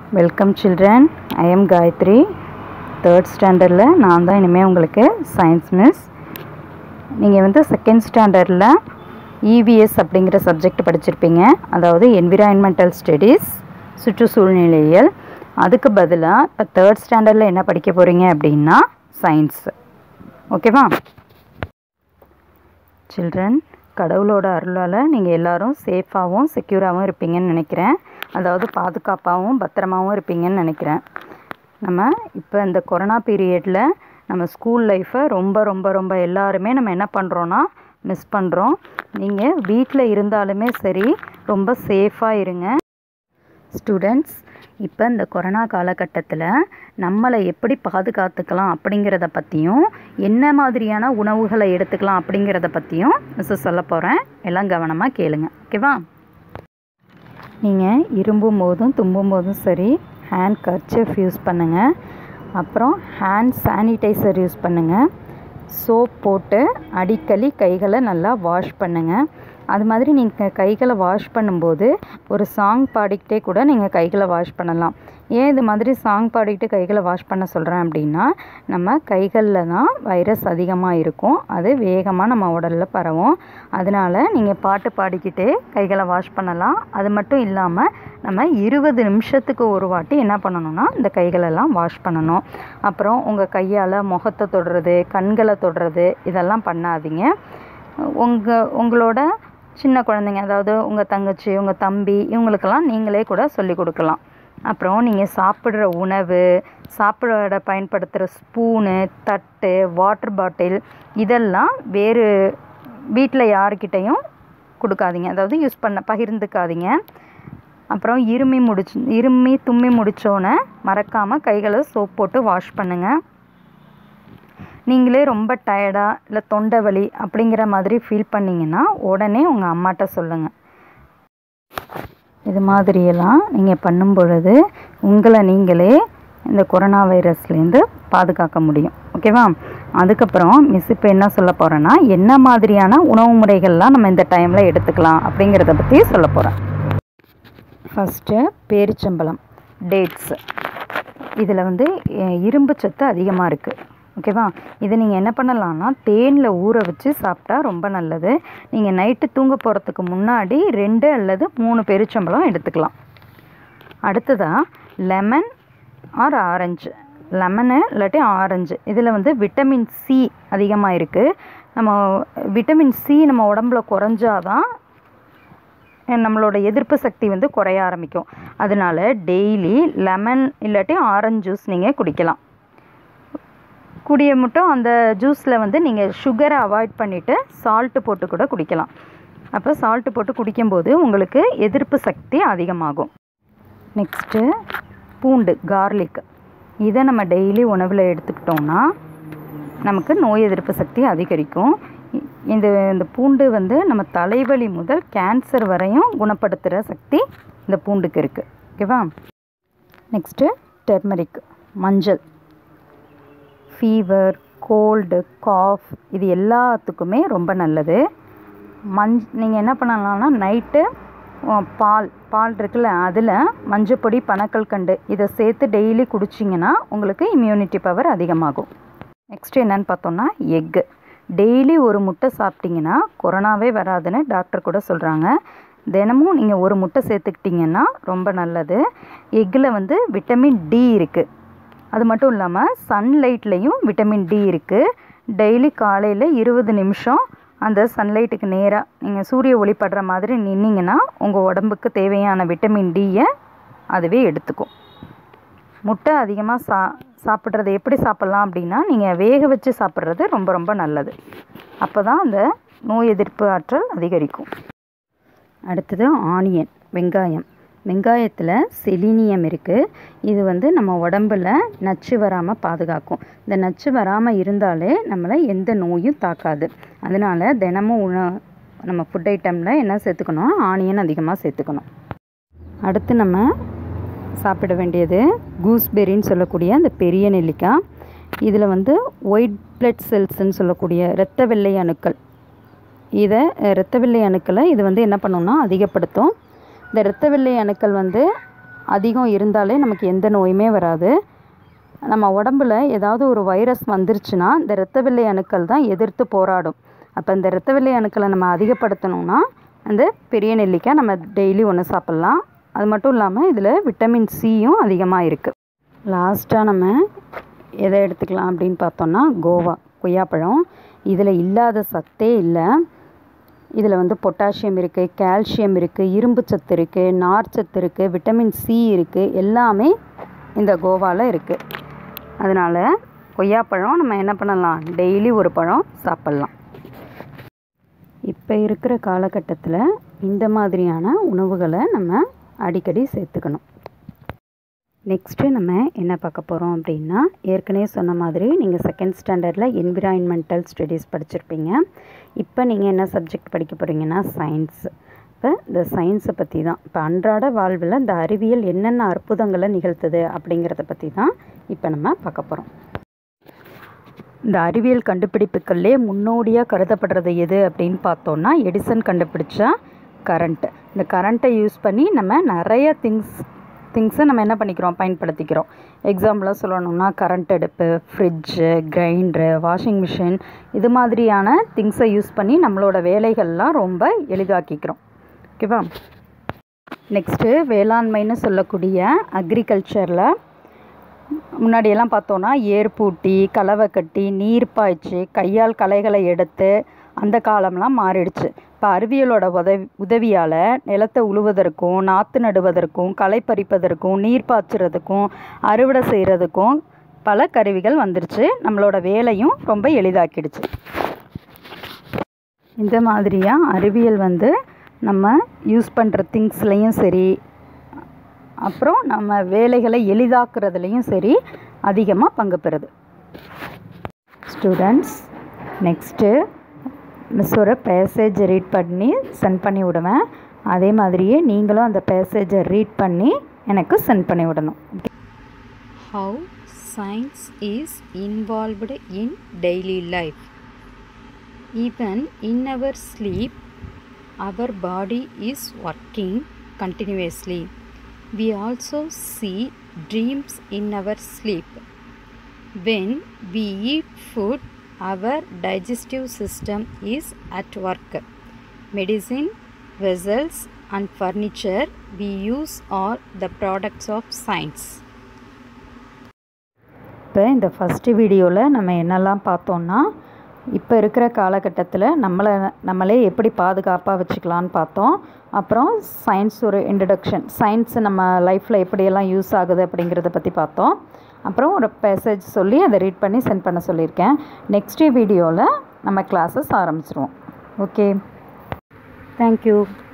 Welcome children I am Gayathri third ஸ்டாண்டர்டில் நான் தான் இனிமேல் உங்களுக்கு சயின்ஸ் மிஸ் நீங்கள் வந்து செகண்ட் ஸ்டாண்டர்டில் இவிஎஸ் அப்படிங்கிற சப்ஜெக்ட் படிச்சிருப்பீங்க அதாவது என்விரான்மெண்டல் ஸ்டடீஸ் சுற்றுச்சூழ்நிலையியல் அதுக்கு பதிலாக இப்போ தேர்ட் ஸ்டாண்டர்டில் என்ன படிக்க போகிறீங்க அப்படின்னா சயின்ஸ் ஓகேவா சில்ட்ரன் கடவுளோட அருளால் நீங்கள் எல்லாரும் சேஃபாகவும் செக்யூராகவும் இருப்பீங்கன்னு நினைக்கிறேன் அதாவது பாதுகாப்பாகவும் பத்திரமாவும் இருப்பீங்கன்னு நினைக்கிறேன் நம்ம இப்போ இந்த கொரோனா பீரியடில் நம்ம ஸ்கூல் லைஃப்பை ரொம்ப ரொம்ப ரொம்ப எல்லாருமே நம்ம என்ன பண்ணுறோன்னா மிஸ் பண்ணுறோம் நீங்கள் வீட்டில் இருந்தாலுமே சரி ரொம்ப சேஃபாக இருங்க ஸ்டூடெண்ட்ஸ் இப்போ இந்த கொரோனா காலகட்டத்தில் நம்மளை எப்படி பாதுகாத்துக்கலாம் அப்படிங்கிறத பற்றியும் என்ன மாதிரியான உணவுகளை எடுத்துக்கலாம் அப்படிங்கிறத பற்றியும் மிஸ் சொல்ல போகிறேன் எல்லாம் கவனமாக கேளுங்க ஓகேவா நீங்கள் இரும்பும் போதும் தும்பும் போதும் சரி ஹேண்ட் கர்ச்சீஃப் யூஸ் பண்ணுங்கள் அப்புறம் ஹேண்ட் சானிடைசர் யூஸ் பண்ணுங்கள் சோப் போட்டு அடிக்கடி கைகளை நல்லா வாஷ் பண்ணுங்கள் அது மாதிரி நீங்கள் கைகளை வாஷ் பண்ணும்போது ஒரு சாங் பாடிக்கிட்டே கூட நீங்கள் கைகளை வாஷ் பண்ணலாம் ஏன் இது மாதிரி சாங் பாடிக்கிட்டு கைகளை வாஷ் பண்ண சொல்கிறேன் அப்படின்னா நம்ம கைகளில் தான் வைரஸ் அதிகமாக இருக்கும் அது வேகமாக நம்ம உடலில் பரவும் அதனால் நீங்கள் பாட்டு பாடிக்கிட்டே கைகளை வாஷ் பண்ணலாம் அது மட்டும் இல்லாமல் நம்ம இருபது நிமிஷத்துக்கு ஒரு வாட்டி என்ன பண்ணணும்னா இந்த கைகளெல்லாம் வாஷ் பண்ணணும் அப்புறம் உங்கள் கையால் முகத்தை தொடுறது கண்களை தொடுறது இதெல்லாம் பண்ணாதீங்க உங்கள் உங்களோட சின்ன குழந்தைங்க அதாவது உங்கள் தங்கச்சி உங்கள் தம்பி இவங்களுக்கெல்லாம் நீங்களே கூட சொல்லி கொடுக்கலாம் அப்புறம் நீங்கள் சாப்பிட்ற உணவு சாப்பிட பயன்படுத்துகிற ஸ்பூனு தட்டு வாட்டர் பாட்டில் இதெல்லாம் வேறு வீட்டில் யாருக்கிட்டேயும் கொடுக்காதீங்க அதாவது யூஸ் பண்ண பகிர்ந்துக்காதீங்க அப்புறம் இருமி முடிச்சு இருமி தும்மி முடித்தோன்னே மறக்காமல் கைகளை சோப் போட்டு வாஷ் பண்ணுங்கள் நீங்களே ரொம்ப டயர்டாக இல்லை தொண்டை வலி அப்படிங்கிற மாதிரி ஃபீல் பண்ணிங்கன்னா உடனே உங்கள் அம்மாட்ட சொல்லுங்கள் இது மாதிரியெல்லாம் நீங்கள் பண்ணும் பொழுது உங்களை நீங்களே இந்த கொரோனா வைரஸ்லேருந்து பாதுகாக்க முடியும் ஓகேவா அதுக்கப்புறம் மிஸ் இப்போ என்ன சொல்ல போகிறேன்னா என்ன மாதிரியான உணவு முறைகள்லாம் நம்ம இந்த டைமில் எடுத்துக்கலாம் அப்படிங்கிறத பற்றி சொல்ல போகிறேன் ஃபஸ்ட்டு பேரிச்சம்பழம் டேட்ஸு இதில் வந்து இரும்பு சத்து அதிகமாக இருக்குது ஓகேவா இது நீங்கள் என்ன பண்ணலான்னா தேனில் ஊற வச்சு சாப்பிட்டா ரொம்ப நல்லது நீங்கள் நைட்டு தூங்க போகிறதுக்கு முன்னாடி ரெண்டு அல்லது மூணு பெருச்சம்பழம் எடுத்துக்கலாம் அடுத்ததாக லெமன் ஆர் ஆரஞ்சு லெமனு இல்லாட்டி ஆரஞ்சு இதில் வந்து விட்டமின் சி அதிகமாக இருக்குது நம்ம விட்டமின் சி நம்ம உடம்புல குறைஞ்சாதான் நம்மளோட எதிர்ப்பு சக்தி வந்து குறைய ஆரம்பிக்கும் அதனால டெய்லி லெமன் இல்லாட்டி ஆரஞ்சு ஜூஸ் நீங்கள் குடிக்கலாம் கூடிய மட்டும் அந்த ஜூஸில் வந்து நீங்கள் சுகரை அவாய்ட் பண்ணிவிட்டு சால்ட்டு போட்டு கூட குடிக்கலாம் அப்போ சால்ட்டு போட்டு குடிக்கும்போது உங்களுக்கு எதிர்ப்பு சக்தி அதிகமாகும் நெக்ஸ்ட்டு பூண்டு கார்லிக் இதை நம்ம டெய்லி உணவில் எடுத்துக்கிட்டோம்னா நமக்கு நோய் எதிர்ப்பு சக்தி அதிகரிக்கும் இந்த இந்த பூண்டு வந்து நம்ம தலைவலி முதல் கேன்சர் வரையும் குணப்படுத்துகிற சக்தி இந்த பூண்டுக்கு இருக்குது ஓகேவா நெக்ஸ்ட்டு டெர்மரிக் மஞ்சள் ஃபீவர் கோல்டு காஃப் இது எல்லாத்துக்குமே ரொம்ப நல்லது மஞ் நீங்கள் என்ன பண்ணலாம்னா நைட்டு பால் பால் இருக்குல்ல அதில் மஞ்சப்பொடி பனக்கல்கண்டு இதை சேர்த்து டெய்லி குடிச்சிங்கன்னா உங்களுக்கு இம்யூனிட்டி பவர் அதிகமாகும் நெக்ஸ்ட் என்னன்னு பார்த்தோன்னா எக்கு டெய்லி ஒரு முட்டை சாப்பிட்டிங்கன்னா கொரோனாவே வராதுன்னு டாக்டர் கூட சொல்கிறாங்க தினமும் நீங்கள் ஒரு முட்டை சேர்த்துக்கிட்டிங்கன்னா ரொம்ப நல்லது எக்கில் வந்து விட்டமின் டி இருக்குது அது மட்டும் இல்லாமல் சன்லைட்லேயும் விட்டமின் டி இருக்குது டெய்லி காலையில் இருபது நிமிஷம் அந்த சன்லைட்டுக்கு நேராக நீங்கள் சூரிய ஒளி படுற மாதிரி நின்னீங்கன்னா உங்கள் உடம்புக்கு தேவையான விட்டமின் டியை அதுவே எடுத்துக்கும் முட்டை அதிகமாக சா சாப்பிட்றது எப்படி சாப்பிட்லாம் அப்படின்னா நீங்கள் வேக வச்சு சாப்பிட்றது ரொம்ப ரொம்ப நல்லது அப்போ தான் அந்த நோய் எதிர்ப்பு ஆற்றல் அதிகரிக்கும் அடுத்தது ஆனியன் வெங்காயம் வெங்காயத்தில் செலினியம் இருக்குது இது வந்து நம்ம உடம்பில் நச்சு வராமல் பாதுகாக்கும் இந்த நச்சு வராமல் இருந்தாலே நம்மளை எந்த நோயும் தாக்காது அதனால் தினமும் உண நம்ம ஃபுட் ஐட்டமில் என்ன சேர்த்துக்கணும் ஆனியன் அதிகமாக சேர்த்துக்கணும் அடுத்து நம்ம சாப்பிட வேண்டியது கூஸ்பெரின்னு சொல்லக்கூடிய அந்த பெரிய நெல்லிக்காய் இதில் வந்து ஒயிட் பிளட் செல்ஸ்ன்னு சொல்லக்கூடிய இரத்த வெள்ளை அணுக்கள் இதை இரத்த வெள்ளை அணுக்களை இது வந்து என்ன பண்ணுன்னா அதிகப்படுத்தும் இந்த இரத்த வெள்ளை அணுக்கள் வந்து அதிகம் இருந்தாலே நமக்கு எந்த நோயுமே வராது நம்ம உடம்புல ஏதாவது ஒரு வைரஸ் வந்துருச்சுன்னா இந்த இரத்த வெள்ளை அணுக்கள் தான் எதிர்த்து போராடும் அப்போ இந்த இரத்த வெள்ளை அணுக்களை நம்ம அதிகப்படுத்தணும்னா அந்த பெரிய நெல்லிக்காய் நம்ம டெய்லி ஒன்று சாப்பிட்லாம் அது மட்டும் இல்லாமல் இதில் விட்டமின் சியும் அதிகமாக இருக்குது லாஸ்ட்டாக நம்ம எதை எடுத்துக்கலாம் அப்படின்னு பார்த்தோம்னா கோவா கொய்யாப்பழம் இதில் இல்லாத சத்தே இல்லை இதில் வந்து பொட்டாசியம் இருக்குது கால்சியம் இருக்குது இரும்பு சத்து இருக்குது நார் சத்து இருக்குது விட்டமின் சி இருக்குது எல்லாமே இந்த கோவாவில் இருக்குது அதனால் கொய்யாப்பழம் நம்ம என்ன பண்ணலாம் டெய்லி ஒரு பழம் சாப்பிட்லாம் இப்போ இருக்கிற காலகட்டத்தில் இந்த மாதிரியான உணவுகளை நம்ம அடிக்கடி சேர்த்துக்கணும் நெக்ஸ்ட்டு நம்ம என்ன பார்க்க போகிறோம் அப்படின்னா ஏற்கனவே சொன்ன மாதிரி நீங்கள் செகண்ட் ஸ்டாண்டர்டில் என்விரான்மெண்டல் ஸ்டடீஸ் படிச்சிருப்பீங்க இப்போ நீங்கள் என்ன சப்ஜெக்ட் படிக்க போகிறீங்கன்னா சயின்ஸ் இப்போ இந்த சயின்ஸை பற்றி தான் இப்போ அன்றாட வாழ்வில் இந்த அறிவியல் என்னென்ன அற்புதங்களை நிகழ்த்துது அப்படிங்கிறத பற்றி தான் இப்போ நம்ம பார்க்க போகிறோம் இந்த அறிவியல் கண்டுபிடிப்புகள்லே முன்னோடியாக கருதப்படுறது எது அப்படின்னு பார்த்தோன்னா எடிசன் கண்டுபிடிச்ச கரண்ட் இந்த கரண்ட்டை யூஸ் பண்ணி நம்ம நிறைய திங்ஸ் திங்ஸை நம்ம என்ன பண்ணிக்கிறோம் பயன்படுத்திக்கிறோம் எக்ஸாம்பிளாக சொல்லணும்னா கரண்ட் அடுப்பு ஃப்ரிட்ஜு கிரைண்டரு வாஷிங் மிஷின் இது மாதிரியான திங்ஸை யூஸ் பண்ணி நம்மளோட வேலைகள்லாம் ரொம்ப எளிதாக்கிக்கிறோம் ஓகேவா நெக்ஸ்ட்டு வேளாண்மைன்னு சொல்லக்கூடிய அக்ரிகல்ச்சரில் முன்னாடியெல்லாம் பார்த்தோன்னா ஏர்பூட்டி கலவை கட்டி நீர் பாய்ச்சி கையால் களைகளை எடுத்து அந்த காலம்லாம் மாறிடுச்சு இப்போ அறிவியலோட உதவி உதவியால் நிலத்தை உழுவதற்கும் நாற்று நடுவதற்கும் களை பறிப்பதற்கும் நீர் பாய்ச்சுறதுக்கும் அறுவடை செய்கிறதுக்கும் பல கருவிகள் வந்துருச்சு நம்மளோட வேலையும் ரொம்ப எளிதாக்கிடுச்சு இந்த மாதிரியாக அறிவியல் வந்து நம்ம யூஸ் பண்ணுற திங்ஸ்லேயும் சரி அப்புறம் நம்ம வேலைகளை எளிதாக்குறதுலேயும் சரி அதிகமாக பங்கு பெறுது ஸ்டூடெண்ட்ஸ் நெக்ஸ்ட்டு மிஸ் ஒரு பேசேஜ் ரீட் பண்ணி சென்ட் பண்ணி விடுவேன் அதே மாதிரியே நீங்களும் அந்த பேசேஜை ரீட் பண்ணி எனக்கு சென்ட் பண்ணி விடணும் How science is involved in daily life. Even in our sleep, our body is working continuously. We also see dreams in our sleep. When we eat food, our digestive system is at work. Medicine, vessels, and furniture we use are the products of science. இப்போ இந்த first வீடியோவில் நம்ம என்னெல்லாம் பார்த்தோன்னா இப்போ இருக்கிற காலகட்டத்தில் நம்மளை நம்மளே எப்படி பாதுகாப்பாக வச்சுக்கலான்னு பார்த்தோம் அப்புறம் சயின்ஸ் ஒரு இன்ட்ரடக்ஷன் சயின்ஸ் நம்ம லைஃப்பில் எப்படியெல்லாம் யூஸ் ஆகுது அப்படிங்கிறத பற்றி பார்த்தோம் அப்புறம் ஒரு மெசேஜ் சொல்லி அதை ரீட் பண்ணி சென்ட் பண்ண சொல்லியிருக்கேன் நெக்ஸ்ட் வீடியோவில் நம்ம கிளாஸஸ் ஆரம்பிச்சிருவோம் ஓகே தேங்க்யூ